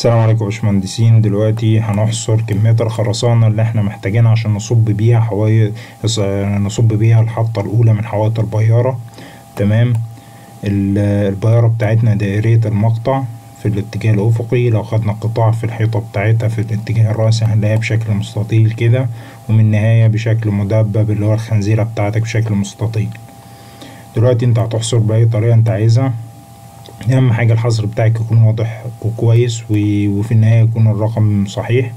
السلام عليكم يا باشمهندسين دلوقتي هنحصر كمية الخرسانة اللي احنا محتاجينها عشان نصب بيها حوايط نصب بيها الحطة الأولى من حوايط البيارة تمام ال- البيارة بتاعتنا دائرية المقطع في الاتجاه الأفقي لو خدنا قطاع في الحيطة بتاعتها في الاتجاه الرأسي هنلاقيها بشكل مستطيل كده ومن النهاية بشكل مدبب اللي هو الخنزيرة بتاعتك بشكل مستطيل دلوقتي انت هتحصر بأي طريقة انت عايزها اهم حاجه الحظر بتاعك يكون واضح وكويس و- وفي النهايه يكون الرقم صحيح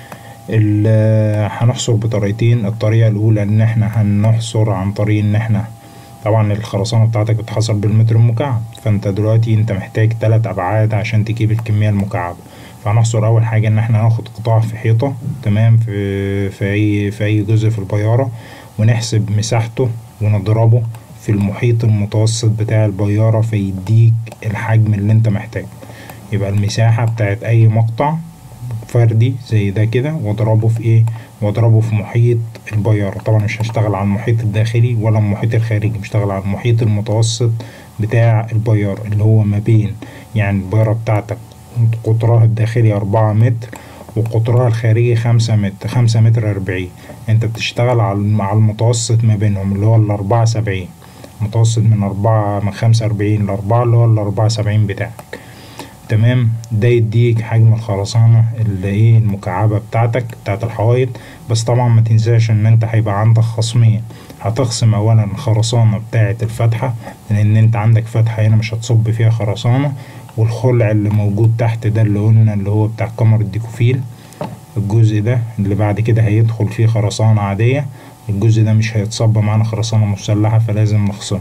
ال- هنحصر بطريقتين الطريقه الاولى ان احنا هنحصر عن طريق ان احنا طبعا الخرسانه بتاعتك بتتحصر بالمتر المكعب فانت دلوقتي انت محتاج تلات ابعاد عشان تجيب الكميه المكعبه فهنحصر اول حاجه ان احنا هناخد قطاع في حيطه تمام في في اي في اي جزء في البياره ونحسب مساحته ونضربه في المحيط المتوسط بتاع البيارة فيديك الحجم اللي انت محتاجه يبقى المساحة بتاعت أي مقطع فردي زي ده كده واضربه في ايه واضربه في محيط البيارة طبعا مش هشتغل على المحيط الداخلي ولا المحيط الخارجي مشتغل على المحيط المتوسط بتاع البيارة اللي هو ما بين يعني البيارة بتاعتك قطرها الداخلي أربعة متر وقطرها الخارجي خمسة متر خمسة متر أربعين انت بتشتغل على على المتوسط ما بينهم اللي هو الأربعة سبعين متوسط من أربعة من خمسة أربعين لأربعة اللي هو الأربعة سبعين بتاعك تمام ده يديك حجم الخرسانة اللي ايه المكعبة بتاعتك بتاعت الحوايط بس طبعا ما تنساش ان انت هيبقى عندك خصمين هتخصم اولا الخرسانة بتاعت الفتحة لان انت عندك فتحة هنا مش هتصب فيها خرسانة والخلع اللي موجود تحت ده اللي قلنا اللي هو بتاع كمر الديكوفيل الجزء ده اللي بعد كده هيدخل فيه خرسانة عادية الجزء ده مش هيتصب معانا خرسانة مسلحة فلازم نخصمه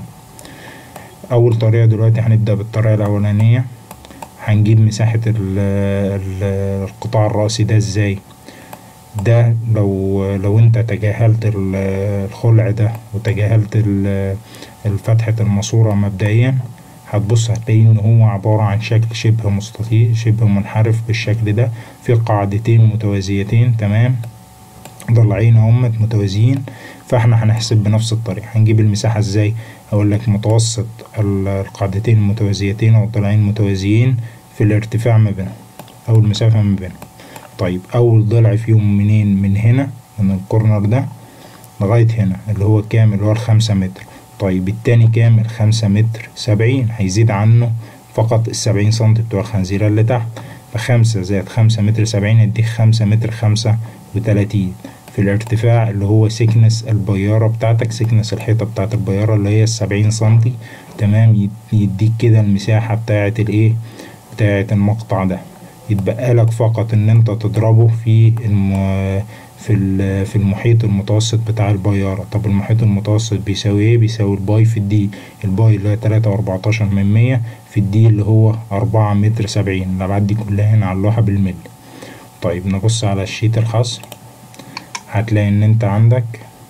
أول طريقة دلوقتي هنبدأ بالطريقة الأولانية هنجيب مساحة ال ال القطاع الرأسي ده ازاي ده لو لو انت تجاهلت ال- الخلع ده وتجاهلت ال- الفتحة الماسورة مبدئيا هتبص هتلاقي ان هو عبارة عن شكل شبه مستطيل شبه منحرف بالشكل ده في قاعدتين متوازيتين تمام ضلعين اهمت متوازيين فاحنا هنحسب بنفس الطريقة هنجيب المساحة ازاي اقول لك متوسط ال- القاعدتين المتوازيتين او الضلعين المتوازيين في الارتفاع ما بينهم او المسافة ما بينهم طيب اول ضلع فيهم منين من هنا من الكورنر ده لغاية هنا اللي هو كام اللي هو الخمسة متر طيب التاني كام الخمسة متر سبعين هيزيد عنه فقط السبعين سنتي بتوع الخنزيرة اللي تحت فخمسة زائد خمسة متر سبعين يديك خمسة متر خمسة وتلاتين في الارتفاع اللي هو سكنس البيارة بتاعتك سكنس الحيطة بتاعت البيارة اللي هي السبعين سنتي تمام يد- يديك كده المساحة بتاعت الايه بتاعت المقطع ده يتبقى لك فقط ان انت تضربه في الم... في ال- في المحيط المتوسط بتاع البيارة طب المحيط المتوسط بيساوي ايه بيساوي الباي في الدي الباي اللي هي تلاتة واربعتاشر من مية في الدي اللي هو أربعة متر سبعين الأبعاد دي كلها هنا على اللوحة بالملي طيب نبص على الشيت الخاص هتلاقي ان انت عندك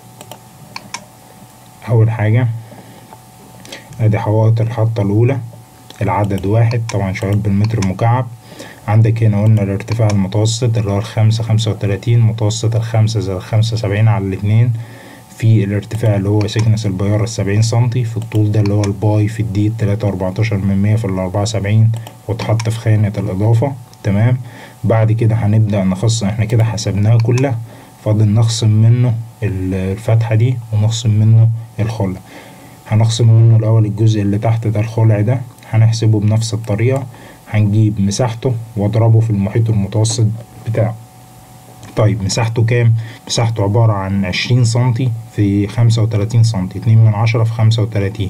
اول حاجة ادي حوائط الحطة الاولى العدد واحد طبعا شغال بالمتر المكعب عندك هنا قلنا الارتفاع المتوسط اللي هو الخمسة خمسة وتلاتين متوسط الخمسة زائد الخمسة سبعين على الاتنين في الارتفاع اللي هو سكنس البيارة السبعين سنتي في الطول ده اللي هو الباي في الدي التلاتة واربعتاشر من مية في الأربعة سبعين واتحط في خانة الإضافة تمام بعد كده هنبدأ نخصم احنا كده حسبناها كلها فاضل نخصم منه ال- الفتحة دي ونخصم منه الخلع هنخصم منه الأول الجزء اللي تحت ده الخلع ده هنحسبه بنفس الطريقة هنجيب مساحته واضربه في المحيط المتوسط بتاعه طيب مساحته كام؟ مساحته عبارة عن عشرين سنتي في خمسة وتلاتين سنتي اتنين من عشرة في خمسة وتلاتين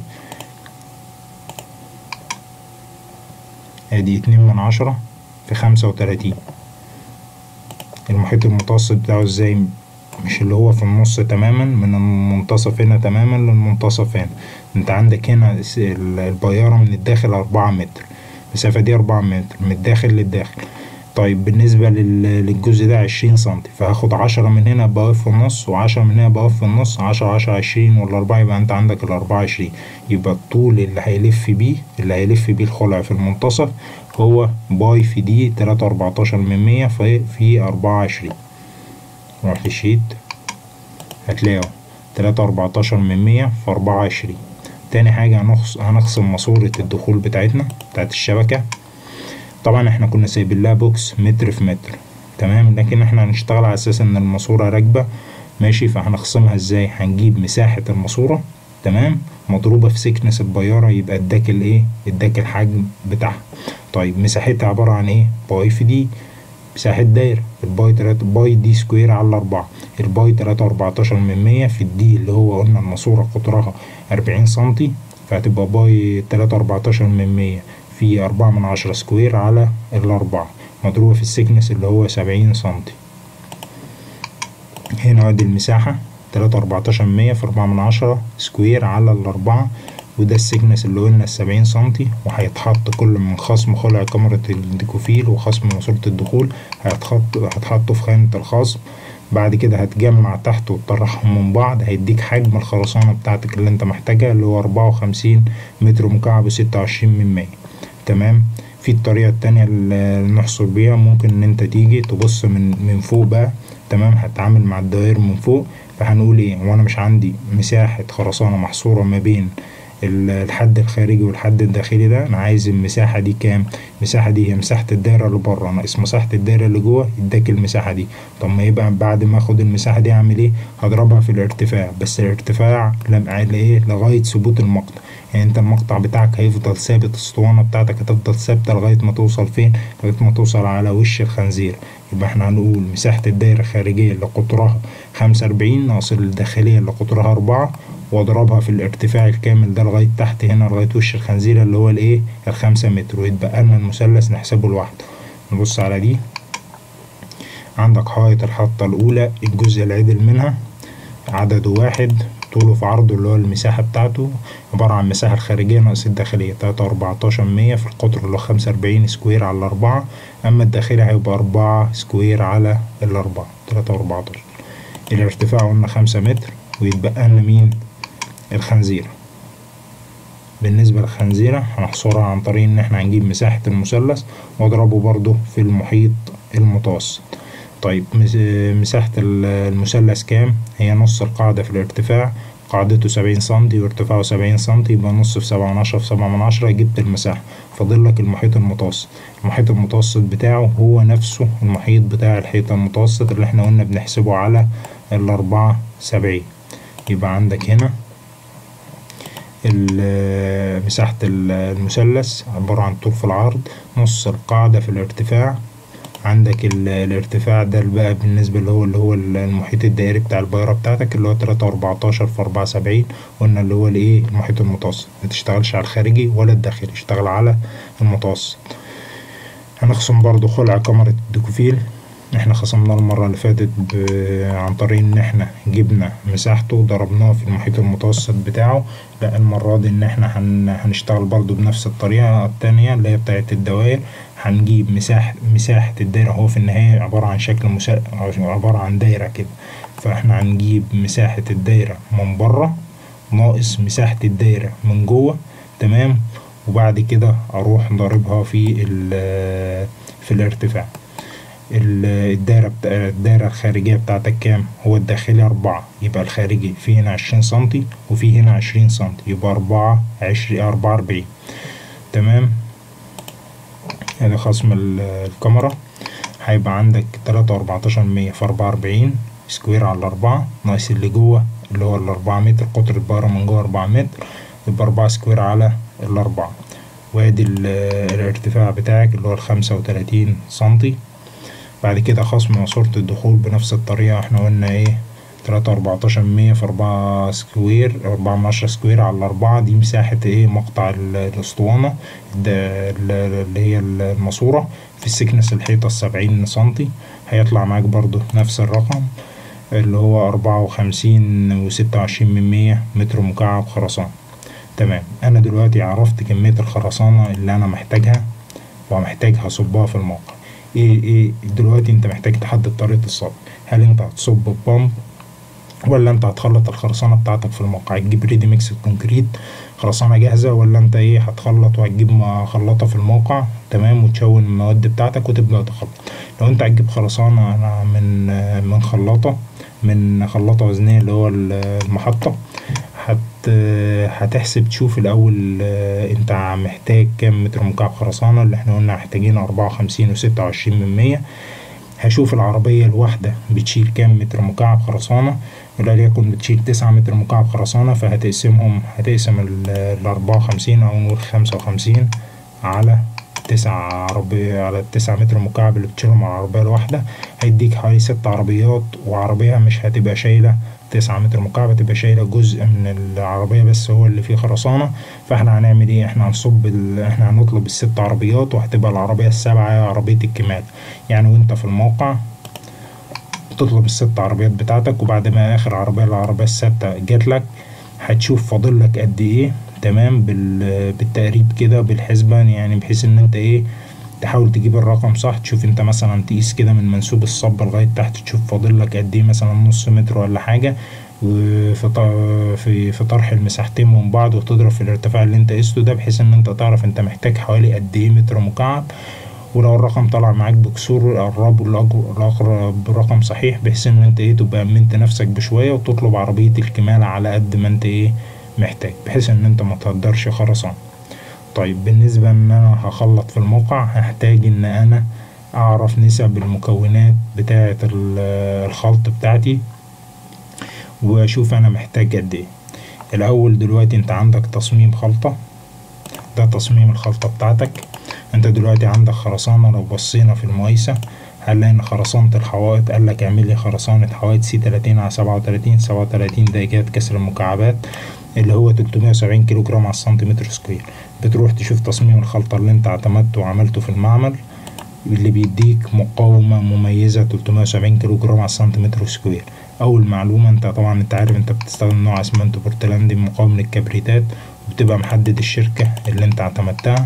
ادي اتنين من عشرة في خمسة وتلاتين المحيط المتوسط بتاعه ازاي مش اللي هو في النص تماما من المنتصف هنا تماما للمنتصف هنا انت عندك هنا الس- ال- البيارة من الداخل أربعة متر المسافة دي أربعة متر من الداخل للداخل طيب بالنسبة لل- للجزء ده عشرين سنتي فهاخد عشرة من هنا بقف في النص وعشرة من هنا بقف في النص عشرة عشرة عشرين والأربعة يبقى أنت عندك الأربعة عشرين يبقى الطول اللي هيلف بيه اللي هيلف بيه الخلع في المنتصف هو باي في دي تلاتة وأربعتاشر من مية في في أربعة عشرين نروح للشيت هتلاقوا تلاتة وأربعتاشر من مية في أربعة عشرين تاني حاجة هنخص هنخصم ماسورة الدخول بتاعتنا بتاعت الشبكة طبعا احنا كنا سايبين لها بوكس متر في متر تمام لكن احنا هنشتغل على اساس ان الماسورة راكبة ماشي فهنخصمها ازاي هنجيب مساحة الماسورة تمام مضروبة في سكنس البيارة يبقى اداك الايه اداك الحجم بتاعها طيب مساحتها عبارة عن ايه باي في دي مساحة دايرة الباي تلاتة باي دي سكوير على أربعة الباي تلاتة وأربعتاشر من مية في الدي اللي هو قلنا الماسورة قطرها أربعين سنتي فهتبقى باي تلاتة وأربعتاشر من مية في أربعة من عشرة سكوير على الأربعة مضروبة في السكنس اللي هو سبعين سنتي هنا ادي المساحة تلاتة وأربعتاشر من مية في أربعة من عشرة سكوير على الأربعة وده السكنس اللي قلنا السبعين سنتي وهيتحط كل من خصم خلع كاميرا الديكوفيل وخصم ماسورة الدخول هيتحط هتحطه في خانة الخصم بعد كده هتجمع تحت وتطرحهم من بعض هيديك حجم الخرسانة بتاعتك اللي انت محتاجها اللي هو أربعة وخمسين متر مكعب وستة وعشرين من مية تمام في الطريقة التانية اللي نحصر بيها ممكن ان انت تيجي تبص من من فوق بقى تمام هتتعامل مع الدوائر من فوق فهنقول ايه وانا مش عندي مساحة خرسانة محصورة ما بين الحد الخارجي والحد الداخلي ده انا عايز المساحه دي كام المساحه دي هي مساحه الدايره اللي بره ناقص مساحه الدايره اللي جوه اداك المساحه دي طب ما يبقى بعد ما اخد المساحه دي اعمل ايه هضربها في الارتفاع بس الارتفاع ايه لغايه ثبوت المقطع يعني انت المقطع بتاعك هيفضل ثابت الاسطوانه بتاعتك هتفضل ثابته لغايه ما توصل فين لغايه ما توصل على وش الخنزير يبقى احنا هنقول مساحه الدايره الخارجيه اللي قطرها خمسة وأربعين ناقص الداخليه اللي قطرها أربعة واضربها في الارتفاع الكامل ده لغاية تحت هنا لغاية وش الخنزيرة اللي هو الايه الخمسة متر ويتبقى لنا المثلث نحسبه لوحده نبص على دي عندك حائط الحطة الأولى الجزء العدل منها عدده واحد طوله في عرضه اللي هو المساحة بتاعته عبارة عن المساحة الخارجية ناقص الداخلية تلاتة وأربعتاشر مية في القطر اللي هو خمسة وأربعين سكوير على الأربعة أما الداخلي هيبقى أربعة سكوير على الأربعة تلاتة وأربعتاشر الارتفاع قلنا خمسة متر ويتبقى لنا مين الخنزيرة بالنسبة للخنزيرة هنحصرها عن طريق إن احنا هنجيب مساحة المثلث واضربه برضو في المحيط المتوسط طيب مساحة المثلث كام؟ هي نص القاعدة في الارتفاع قاعدته سبعين سنتي وارتفاعه سبعين سنتي يبقى نص في سبعة من عشرة في سبعة من عشرة جبت المساحة فاضلك المحيط المتوسط المحيط المتوسط بتاعه هو نفسه المحيط بتاع الحيط المتوسط اللي احنا قلنا بنحسبه على الأربعة سبعين يبقى عندك هنا مساحة المثلث عبارة عن طول في العرض نص القاعدة في الارتفاع عندك الارتفاع ده بقى بالنسبة اللي هو اللي هو المحيط الدائري بتاع البيارة بتاعتك اللي هو تلاتة وأربعتاشر في أربعة سبعين قلنا اللي هو الإيه المحيط المتوسط متشتغلش على الخارجي ولا الداخلي اشتغل على المتوسط هنخصم برضو خلع كاميرا الديكوفيل احنا خصمناه المرة اللي فاتت عن طريق ان احنا جبنا مساحته وضربناه في المحيط المتوسط بتاعه لا المرة دي ان احنا هن هنشتغل برضو بنفس الطريقة التانية اللي هي بتاعة الدوائر هنجيب مساحة مساحة الدايرة هو في النهاية عبارة عن شكل مسا... عبارة عن دايرة كده فاحنا هنجيب مساحة الدايرة من بره ناقص مساحة الدايرة من جوه تمام وبعد كده اروح ضاربها في في الارتفاع الدايرة بتا... الدايرة الخارجية بتاعتك كام؟ هو الداخلي أربعة يبقى الخارجي في هنا عشرين سنتي وفي هنا عشرين سنتي يبقى أربعة عشرين أربعة أربعين تمام ادي خصم الكاميرا هيبقى عندك تلاتة وأربعتاشر مية في أربعة أربعين سكوير على الأربعة ناقص اللي جوه اللي هو الأربعة متر قطر البارة من جوه أربعة متر يبقى أربعة سكوير على الأربعة وادي الارتفاع بتاعك اللي هو الخمسة وتلاتين سنتي بعد كده خصم ماسورة الدخول بنفس الطريقة احنا قلنا ايه تلاتة وأربعتاشر مية في أربعة سكوير أربعة من عشرة سكوير على الأربعة دي مساحة ايه مقطع الأسطوانة اللي هي الماسورة في السكنس الحيطة السبعين سنتي هيطلع معاك برضو نفس الرقم اللي هو أربعة وخمسين وستة وعشرين من مية متر مكعب خرسانة تمام أنا دلوقتي عرفت كمية الخرسانة اللي أنا محتاجها ومحتاج هصبها في الموقع ايه ايه دلوقتي انت محتاج تحدد طريقة الصب هل انت هتصب ببامب ولا انت هتخلط الخرسانة بتاعتك في الموقع هتجيب ريدي ميكس كونكريت خرسانة جاهزة ولا انت ايه هتخلط وهتجيب خلاطة في الموقع تمام وتشون المواد بتاعتك وتبدأ تخلط لو انت هتجيب خرسانة من من خلاطة من خلاطة وزنية اللي هو المحطة هت هتحسب تشوف الأول آه، انت محتاج كام متر مكعب خرسانة اللي احنا قلنا محتاجين أربعة وخمسين وستة وعشرين من مية هشوف العربية الواحدة بتشيل كام متر مكعب خرسانة وليكن بتشيل تسعة متر مكعب خرسانة فهتقسمهم هتقسم الأربعة وخمسين أو نقول خمسة وخمسين على تسع عربية على التسعة متر مكعب اللي بتشيلهم على العربية الواحدة هيديك حوالي ست عربيات وعربية مش هتبقى شايلة تسعة متر مكعب هتبقى شايلة جزء من العربية بس هو اللي فيه خرسانة فاحنا هنعمل ايه احنا هنصب ال... احنا هنطلب الست عربيات وهتبقى العربية السابعة هي عربية الكمال يعني وانت في الموقع تطلب الست عربيات بتاعتك وبعد ما اخر عربية العربية السادسة جاتلك هتشوف فاضلك قد ايه تمام بال... بالتقريب كده بالحسبة يعني بحيث ان انت ايه تحاول تجيب الرقم صح تشوف انت مثلا تقيس كده من منسوب الصب لغاية تحت تشوف فاضل لك قد ايه مثلا نص متر ولا حاجة وفي ط- في في طرح المساحتين من بعض وتضرب في الارتفاع اللي انت قسته ده بحيث ان انت تعرف انت محتاج حوالي قد ايه متر مكعب ولو الرقم طلع معاك بكسور قربه لأقر- لأقرب رقم صحيح بحيث ان انت ايه تبقى امنت نفسك بشوية وتطلب عربية الكمالة على قد ما انت ايه محتاج بحيث ان انت ما تهدرش خرسانة طيب بالنسبة ان انا هخلط في الموقع هحتاج ان انا اعرف نسب المكونات بتاعة ال- الخلط بتاعتي واشوف انا محتاج قد ايه الاول دلوقتي انت عندك تصميم خلطة ده تصميم الخلطة بتاعتك انت دلوقتي عندك خرسانة لو بصينا في المقايسة هنلاقي ان خرسانة الحوائط قالك اعمل لي خرسانة حوائط سي تلاتين على سبعة وتلاتين سبعة وتلاتين ده إيجاد كسر المكعبات اللي هو تلتمية وسبعين كيلو جرام على السنتيمتر سكوير بتروح تشوف تصميم الخلطة اللي انت اعتمدته وعملته في المعمل اللي بيديك مقاومة مميزة 370 كيلو جرام على السنتيمتر سكوير أول معلومة انت طبعا انت عارف انت بتستخدم نوع اسمنت بورتلاندي مقاوم للكبريتات وبتبقى محدد الشركة اللي انت اعتمدتها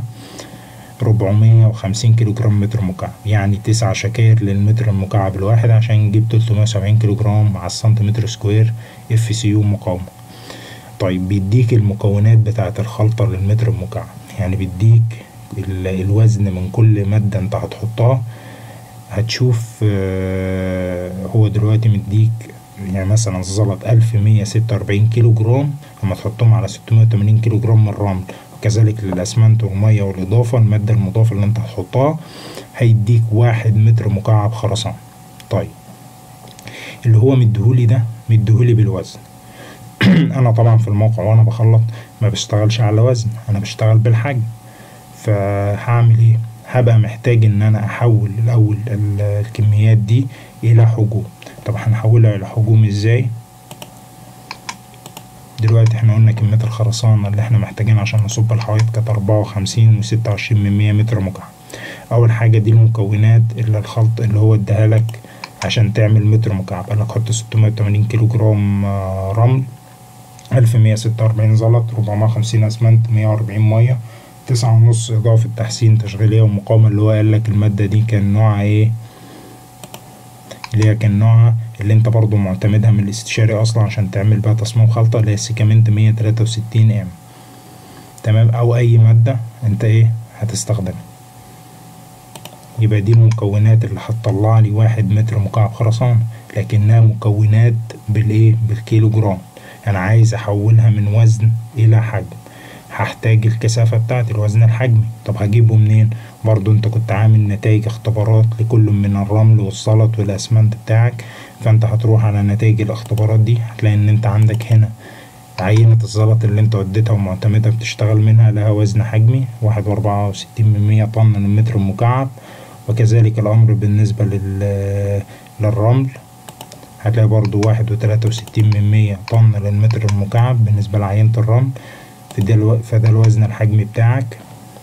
450 كيلو جرام متر مكعب يعني تسعة شكاير للمتر المكعب الواحد عشان نجيب 370 كيلو جرام على السنتيمتر سكوير اف سي يو مقاومة طيب بيديك المكونات بتاعة الخلطة للمتر المكعب يعني بيديك ال- الوزن من كل مادة انت هتحطها هتشوف آه، هو دلوقتي مديك يعني مثلا الزلط ألف مية ستة وأربعين كيلو جرام لما تحطهم على ستمية وتمانين كيلو جرام من الرمل وكذلك للأسمنت والمية والإضافة المادة المضافة اللي انت هتحطها هيديك واحد متر مكعب خرسانة طيب اللي هو مديهولي ده مديهولي بالوزن انا طبعا في الموقع وانا بخلط ما بشتغلش على وزن انا بشتغل بالحجم فهعمل ايه هبقى محتاج ان انا احول الاول ال- الكميات دي الى حجوم طب هنحولها الى حجوم ازاي دلوقتي احنا قلنا كمية الخرسانة اللي احنا محتاجينها عشان نصب الحوائط كانت أربعة وخمسين وستة وعشرين من مية متر مكعب أول حاجة دي المكونات اللي الخلط اللي هو اداها لك عشان تعمل متر مكعب قالك حط ستمية وتمانين كيلو جرام آه، رمل ألف مية ستة وأربعين زلط ربعمية وخمسين أسمنت مية وأربعين مية تسعة ونص إضافة تحسين تشغيلية ومقاومة اللي هو قالك المادة دي كان نوعها ايه اللي هي كان نوعها اللي انت برضو معتمدها من الاستشاري اصلا عشان تعمل بقى تصميم خلطة اللي هي السيكامنت مية تلاتة وستين ام تمام او اي مادة انت ايه هتستخدمها يبقى دي المكونات اللي هتطلع لي واحد متر مكعب خرسانة لكنها مكونات بالايه بالكيلو جرام انا عايز احولها من وزن الى حجم هحتاج الكثافة بتاعت الوزن الحجمي طب هجيبه منين برضو انت كنت عامل نتائج اختبارات لكل من الرمل والزلط والاسمنت بتاعك فانت هتروح على نتائج الاختبارات دي هتلاقي ان انت عندك هنا عينة الزلط اللي انت وديتها ومعتمدة بتشتغل منها لها وزن حجمي واحد واربعة وستين من مية طن للمتر المكعب وكذلك الأمر بالنسبة لل للرمل هتلاقي برضو واحد وتلاتة وستين من مية طن للمتر المكعب بالنسبة لعينة الرمل فده, الو... فده الوزن الحجمي بتاعك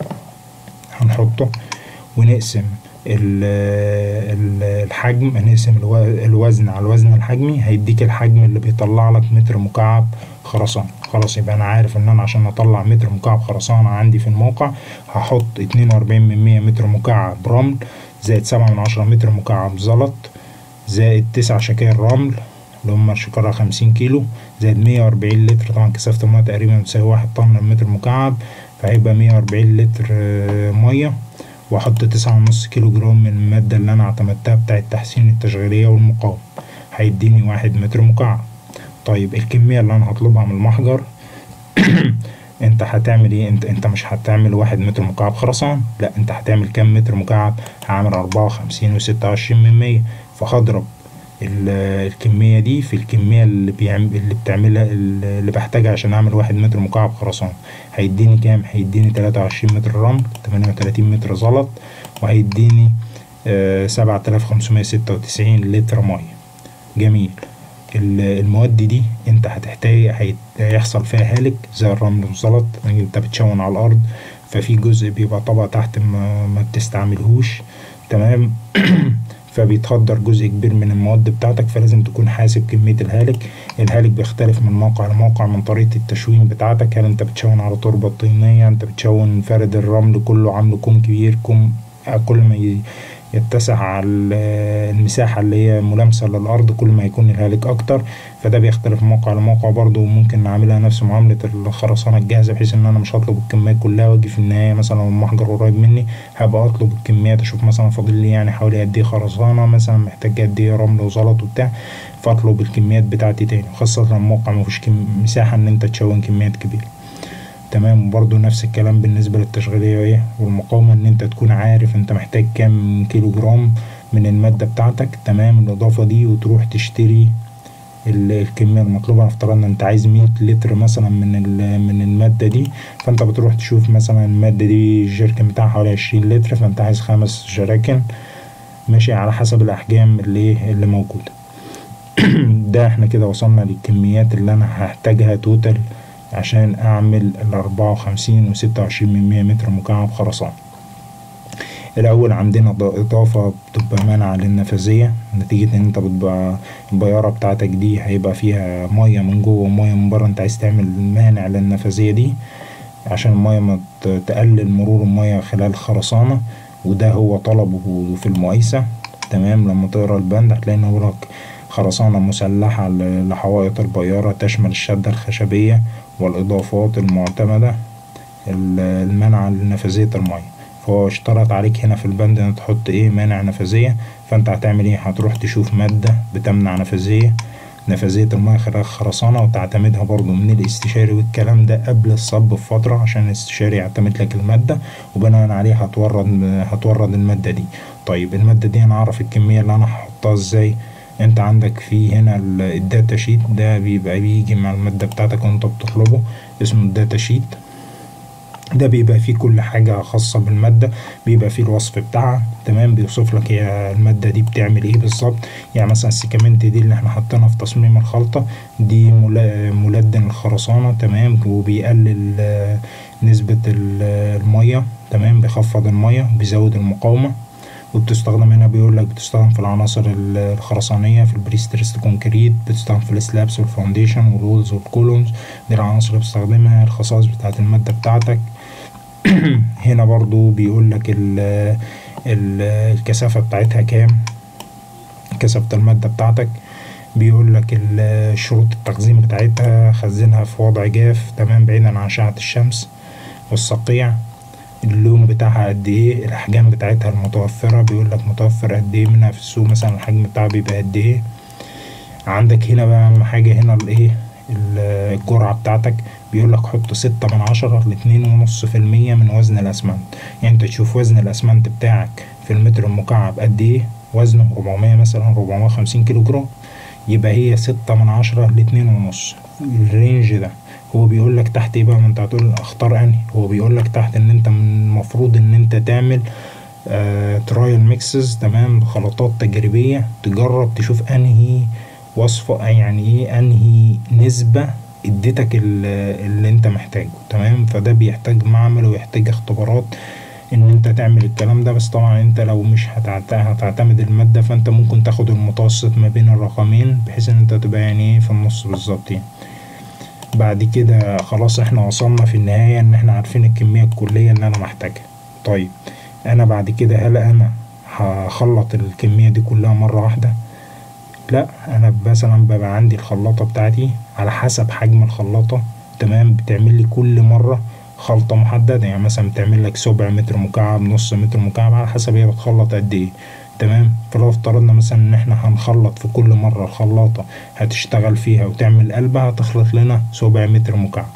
هنحطه ونقسم ال... ال... الحجم هنقسم الو... الوزن على الوزن الحجمي هيديك الحجم اللي بيطلع لك متر مكعب خرسانة خلاص يبقى انا عارف ان انا عشان اطلع متر مكعب خرسانة عندي في الموقع هحط اتنين واربعين من مية متر مكعب رمل زائد سبعة من عشرة متر مكعب زلط زائد تسع شكاير رمل اللي هم شكارة خمسين كيلو زائد مية وأربعين لتر طبعا كثافة المية تقريبا بتساوي واحد طن للمتر مكعب فهيبقى مية وأربعين لتر آه، مية وأحط تسعة ونص كيلو جرام من المادة اللي أنا اعتمدتها بتاع التحسين التشغيلية والمقاومة هيديني واحد متر مكعب طيب الكمية اللي أنا هطلبها من المحجر انت هتعمل ايه انت انت مش هتعمل واحد متر مكعب خرسان لا انت هتعمل كام متر مكعب هعمل اربعة وخمسين وستة وعشرين من مية فهضرب ال- الكمية دي في الكمية اللي بيعمل اللي بتعملها اللي بحتاجها عشان اعمل واحد متر مكعب خرسان هيديني كام هيديني تلاتة وعشرين متر رمل تمانية وتلاتين متر زلط وهيديني سبعة آلاف خمسمية ستة وتسعين لتر مية جميل ال- المواد دي انت هتحتاج هيت- هيحصل فيها هالك زي الرمل والزلط انت بتشون على الارض ففي جزء بيبقى طبقة تحت ما, ما بتستعملهوش تمام فبيتهدر جزء كبير من المواد بتاعتك فلازم تكون حاسب كمية الهالك الهالك بيختلف من موقع لموقع من طريقة التشوين بتاعتك هل انت بتشون على تربة طينية انت بتشون فرد الرمل كله عامله كوم كبير كوم كل ما ي- يتسع على ال- المساحة اللي هي ملامسة للأرض كل ما يكون الهالك أكتر فده بيختلف من موقع لموقع برضه وممكن نعملها نفس معاملة الخرسانة الجاهزة بحيث إن أنا مش هطلب الكمية كلها وأجي في النهاية مثلا لو المحجر قريب مني هبقى أطلب الكميات أشوف مثلا فاضل لي يعني حوالي قد إيه خرسانة مثلا محتاج قد إيه رمل وزلط وبتاع فأطلب الكميات بتاعتي تاني خاصة لما الموقع مفيهوش كم- مساحة إن أنت تشون كميات كبيرة. تمام وبرضه نفس الكلام بالنسبة للتشغيلية ايه والمقاومة ان انت تكون عارف انت محتاج كام كيلو جرام من المادة بتاعتك تمام الإضافة دي وتروح تشتري ال- الكمية المطلوبة افترضنا انت عايز مية لتر مثلا من ال- من المادة دي فانت بتروح تشوف مثلا المادة دي الجيركن بتاعها حوالي عشرين لتر فانت عايز خمس جراكن ماشي على حسب الأحجام اللي ايه اللي موجودة ده احنا كده وصلنا للكميات اللي انا هحتاجها توتال عشان اعمل الاربعة وخمسين وستة وعشرين من مية متر مكعب خرسانة الاول عندنا ض- اضافة بتبقى مانعة للنفاذية نتيجة ان انت بتبقى البيارة بتاعتك دي هيبقى فيها مية من جوه ومية من بره انت عايز تعمل مانع للنفاذية دي عشان المية ما ت- تقلل مرور المية خلال الخرسانة وده هو طلبه في المقايسة تمام لما تقرا البند هتلاقي انه بيقولك خرسانة مسلحة ل- لحوائط البيارة تشمل الشدة الخشبية والإضافات المعتمدة ال- المنع لنفاذية المية فهو اشترط عليك هنا في البند ان تحط ايه مانع نفاذية فانت هتعمل ايه هتروح تشوف مادة بتمنع نفاذية نفاذية المياه خلال الخرسانة وتعتمدها برضو من الاستشاري والكلام ده قبل الصب بفترة عشان الاستشاري يعتمد لك المادة وبناء عليه هتورد هتورد المادة دي طيب المادة دي انا اعرف الكمية اللي انا هحطها ازاي انت عندك في هنا ال- الداتا شيت ده بيبقى بيجي مع المادة بتاعتك وانت بتطلبه اسمه الداتا شيت ده بيبقى فيه كل حاجة خاصة بالمادة بيبقى فيه الوصف بتاعها تمام بيوصف لك هي المادة دي بتعمل ايه بالظبط يعني مثلا السيكامنت دي اللي احنا حاطينها في تصميم الخلطة دي ملا- ملدن الخرسانة تمام وبيقلل آه، نسبة ال- المية تمام بيخفض المية بيزود المقاومة وبتستخدم هنا بيقول لك بتستخدم في العناصر ال- الخرسانية في البريسترست كونكريت بتستخدم في السلابس والفاونديشن والوولز والكولومز دي العناصر اللي بتستخدمها الخصائص بتاعت المادة بتاعتك هنا برضو بيقول لك ال ال الكثافة بتاعتها كام كثافة المادة بتاعتك بيقول لك ال- شروط التخزين بتاعتها خزنها في وضع جاف تمام بعيدا عن أشعة الشمس والصقيع اللون بتاعها قد ايه الاحجام بتاعتها المتوفرة بيقول لك متوفر قد ايه منها في السوق مثلا الحجم بتاعها بيبقى قد ايه عندك هنا بقى اهم حاجة هنا الايه ال- الجرعة بتاعتك بيقول لك حط ستة من عشرة لاتنين ونص في المية من وزن الأسمنت يعني انت تشوف وزن الأسمنت بتاعك في المتر المكعب قد ايه وزنه ربعمية مثلا ربعمية وخمسين كيلو جرام يبقى هي ستة من عشرة لاتنين ونص الرينج ده هو بيقول لك تحت ايه بقى ما انت هتقول اختار انهي هو بيقول لك تحت ان انت من المفروض ان انت تعمل آه ترايل ميكسز تمام خلطات تجريبية تجرب تشوف انهي وصفة يعني ايه انهي نسبة اديتك ال- اللي انت محتاجه تمام فده بيحتاج معمل ويحتاج اختبارات ان انت تعمل الكلام ده بس طبعا انت لو مش هتعت- هتعتمد المادة فانت ممكن تاخد المتوسط ما بين الرقمين بحيث ان انت تبقى يعني ايه في النص بالظبط يعني بعد كده خلاص احنا وصلنا في النهاية ان احنا عارفين الكمية الكلية اللي انا محتاجها طيب انا بعد كده هل انا هخلط الكمية دي كلها مرة واحدة لا انا مثلا ببقى عندي الخلاطة بتاعتي على حسب حجم الخلاطة تمام بتعمل لي كل مرة خلطة محددة يعني مثلا بتعمل لك سبع متر مكعب نص متر مكعب على حسب هي بتخلط قد ايه تمام فلو افترضنا مثلا ان احنا هنخلط في كل مرة الخلاطة هتشتغل فيها وتعمل قلبة هتخلط لنا سبع متر مكعب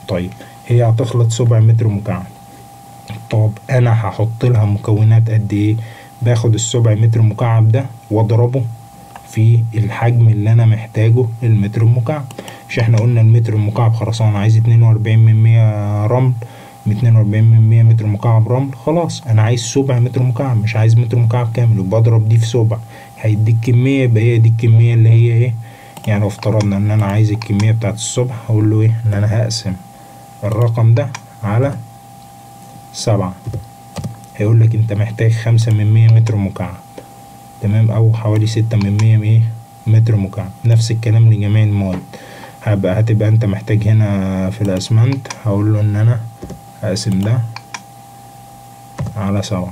طيب هي هتخلط سبع متر مكعب طب انا هحط لها مكونات قد ايه باخد السبع متر مكعب ده واضربه في الحجم اللي انا محتاجه للمتر المكعب مش احنا قلنا المتر المكعب خرسانة عايز اتنين واربعين من مية رمل اتنين واربعين من مية متر مكعب رمل خلاص انا عايز سبع متر مكعب مش عايز متر مكعب كامل وبضرب دي في سبع هيديك كمية يبقى هي دي الكمية اللي هي ايه يعني لو افترضنا ان انا عايز الكمية بتاعت الصبح هقول له ايه ان انا هقسم الرقم ده على سبعة هيقول لك انت محتاج خمسة من مية متر مكعب تمام او حوالي ستة من مية ايه متر مكعب نفس الكلام لجميع المواد هبقى هتبقى انت محتاج هنا في الاسمنت هقول له ان انا هقسم ده على سبعة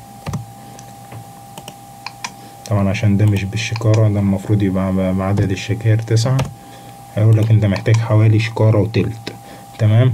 طبعا عشان ده مش بالشكارة ده المفروض يبقى بعدد الشكاير تسعة هيقول لك انت محتاج حوالي شكارة وتلت تمام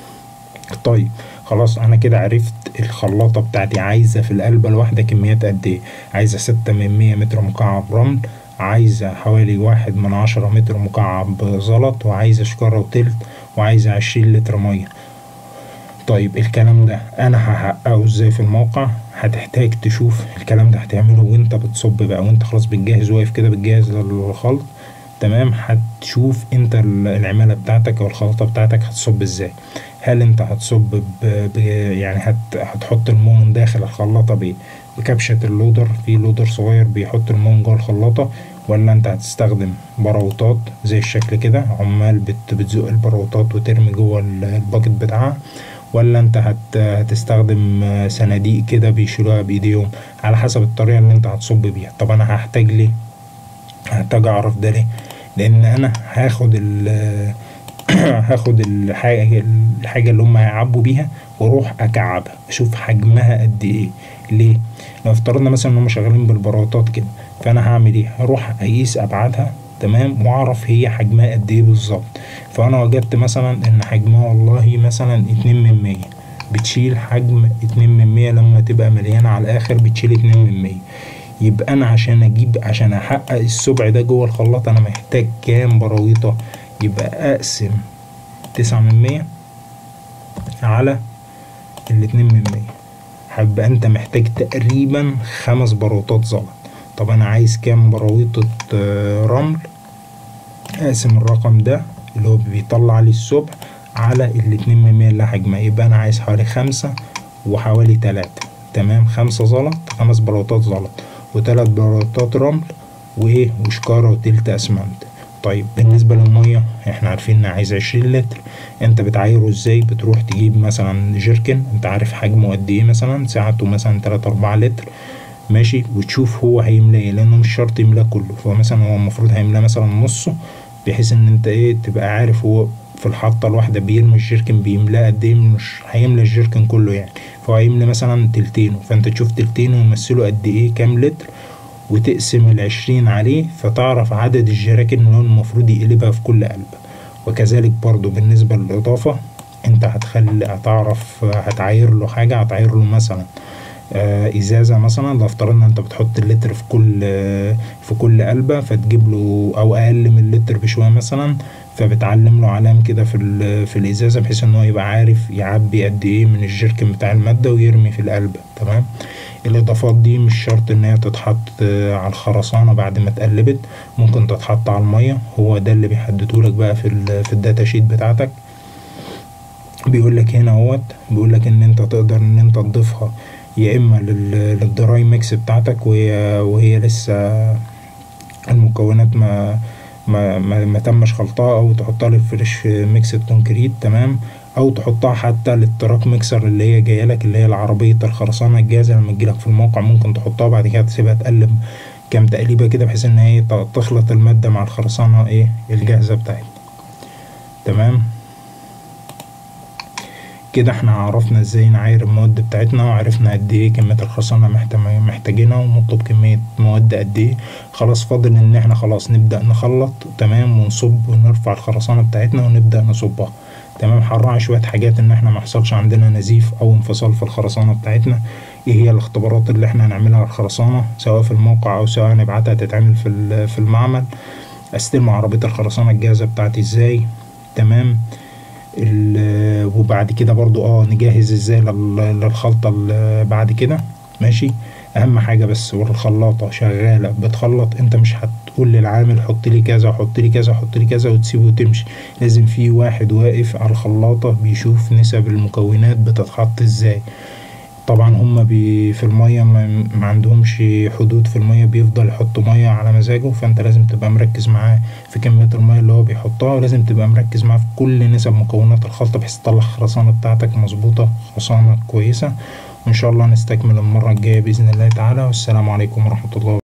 طيب خلاص انا كده عرفت الخلاطة بتاعتي عايزة في القلبة الواحدة كميات قد ايه عايزة ستة من مية متر مكعب رمل عايزة حوالي واحد من عشرة متر مكعب زلط وعايزة شكارة وتلت وعايزة عشرين لتر مية طيب الكلام ده انا هحققه ازاي في الموقع هتحتاج تشوف الكلام ده هتعمله وانت بتصب بقى وانت خلاص بتجهز واقف كده بتجهز للخلط تمام هتشوف انت العمالة بتاعتك او الخلطة بتاعتك هتصب ازاي هل انت هتصب ب... ب... يعني هت... هتحط المون داخل الخلاطة ب... بكبشة اللودر في لودر صغير بيحط المون جوه الخلاطة ولا انت هتستخدم براوطات زي الشكل كده عمال بت... بتزق البراوطات وترمي جوه الباكت بتاعها ولا انت هت... هتستخدم صناديق كده بيشيلوها بايديهم على حسب الطريقة اللي انت هتصب بيها طب انا هحتاج ليه هحتاج اعرف ده ليه لان انا هاخد ال هاخد الحاجة الحاجة اللي هم هيعبوا بيها واروح اكعبها اشوف حجمها قد ايه ليه لو افترضنا مثلا ان هم شغالين بالبراطات كده فانا هعمل ايه هروح اقيس ابعادها تمام واعرف هي حجمها قد ايه بالظبط فانا وجدت مثلا ان حجمها والله مثلا اتنين من مية بتشيل حجم اتنين من مية لما تبقى مليانة على الاخر بتشيل اتنين من مية يبقى انا عشان اجيب عشان احقق السبع ده جوه الخلاط انا محتاج كام براويطة يبقى اقسم تسعة من مية على الاتنين من مية هيبقى انت محتاج تقريبا خمس براويطات زلط طب انا عايز كام براويطة رمل اقسم الرقم ده اللي هو بيطلع لي السبع على الاتنين من مية اللي حجمها يبقى انا عايز حوالي خمسة وحوالي تلاتة تمام خمسة زلط خمس براويطات زلط وتلات براويطات رمل وايه وشكارة وتلت اسمنت طيب بالنسبة للمية احنا عارفين انها عايز عشرين لتر انت بتعايره ازاي بتروح تجيب مثلا جيركن انت عارف حجمه قد ايه مثلا ساعته مثلا تلاتة اربعة لتر ماشي وتشوف هو هيملى ايه لانه مش شرط يملى كله فهو مثلا هو المفروض هيملى مثلا نصه بحيث ان انت ايه تبقى عارف هو في الحطة الواحدة بيرمي الجيركن بيملاه قد ايه مش هيملى الجيركن كله يعني فهو هيملى مثلا تلتينه فانت تشوف تلتينه يمثله قد ايه كام لتر وتقسم العشرين عليه فتعرف عدد الجراكن اللي هو المفروض يقلبها في كل قلب وكذلك برضو بالنسبة للإضافة انت هتخلي هتعرف هتعاير له حاجة هتعاير له مثلا آه ازازة مثلا لو افترضنا انت بتحط اللتر في كل آه في كل قلبة فتجيب له او اقل من اللتر بشوية مثلا فبتعلم له علام كده في في الازازة بحيث ان هو يبقى عارف يعبي قد ايه من الجيركن بتاع المادة ويرمي في القلبة تمام الاضافات دي مش شرط ان هي تتحط على الخرسانه بعد ما اتقلبت ممكن تتحط على الميه هو ده اللي بيحددهولك بقى في في الداتا شيت بتاعتك بيقول لك هنا اهوت بيقول لك ان انت تقدر ان انت تضيفها يا اما للدراي ميكس بتاعتك وهي وهي لسه المكونات ما ما ما, ما تمش خلطها او تحطها للفريش ميكس الكونكريت تمام او تحطها حتى للتراك ميكسر اللي هي جايه لك اللي هي العربيه الخرسانه الجاهزه لما تجيلك في الموقع ممكن تحطها بعد كده تسيبها تقلب كام تقليبه كده بحيث ان هي تخلط الماده مع الخرسانه ايه الجاهزه بتاعتنا تمام كده احنا عرفنا ازاي نعاير المواد بتاعتنا وعرفنا قد ايه كمية الخرسانة محتاجينها ونطلب كمية مواد قد ايه خلاص فاضل ان احنا خلاص نبدأ نخلط تمام ونصب ونرفع الخرسانة بتاعتنا ونبدأ نصبها تمام هنراعي شوية حاجات ان احنا محصلش عندنا نزيف او انفصال في الخرسانة بتاعتنا ايه هي الاختبارات اللي احنا هنعملها على الخرسانة سواء في الموقع او سواء نبعتها تتعمل في في المعمل استلم عربية الخرسانة الجاهزة بتاعتي ازاي تمام ال- وبعد كده برضو اه نجهز ازاي لل- للخلطة ال- بعد كده ماشي اهم حاجة بس والخلاطة شغالة بتخلط انت مش هتقول للعامل حط لي كذا حط لي كذا حط لي كذا وتسيبه وتمشي لازم في واحد واقف على الخلاطة بيشوف نسب المكونات بتتحط ازاي طبعا هما بي في المية ما, ما عندهمش حدود في المية بيفضل يحط مية على مزاجه فانت لازم تبقى مركز معاه في كمية المية اللي هو بيحطها ولازم تبقى مركز معاه في كل نسب مكونات الخلطة بحيث تطلع الخرسانة بتاعتك مظبوطة خرسانة كويسة وإن شاء الله نستكمل المرة الجاية بإذن الله تعالى والسلام عليكم ورحمة الله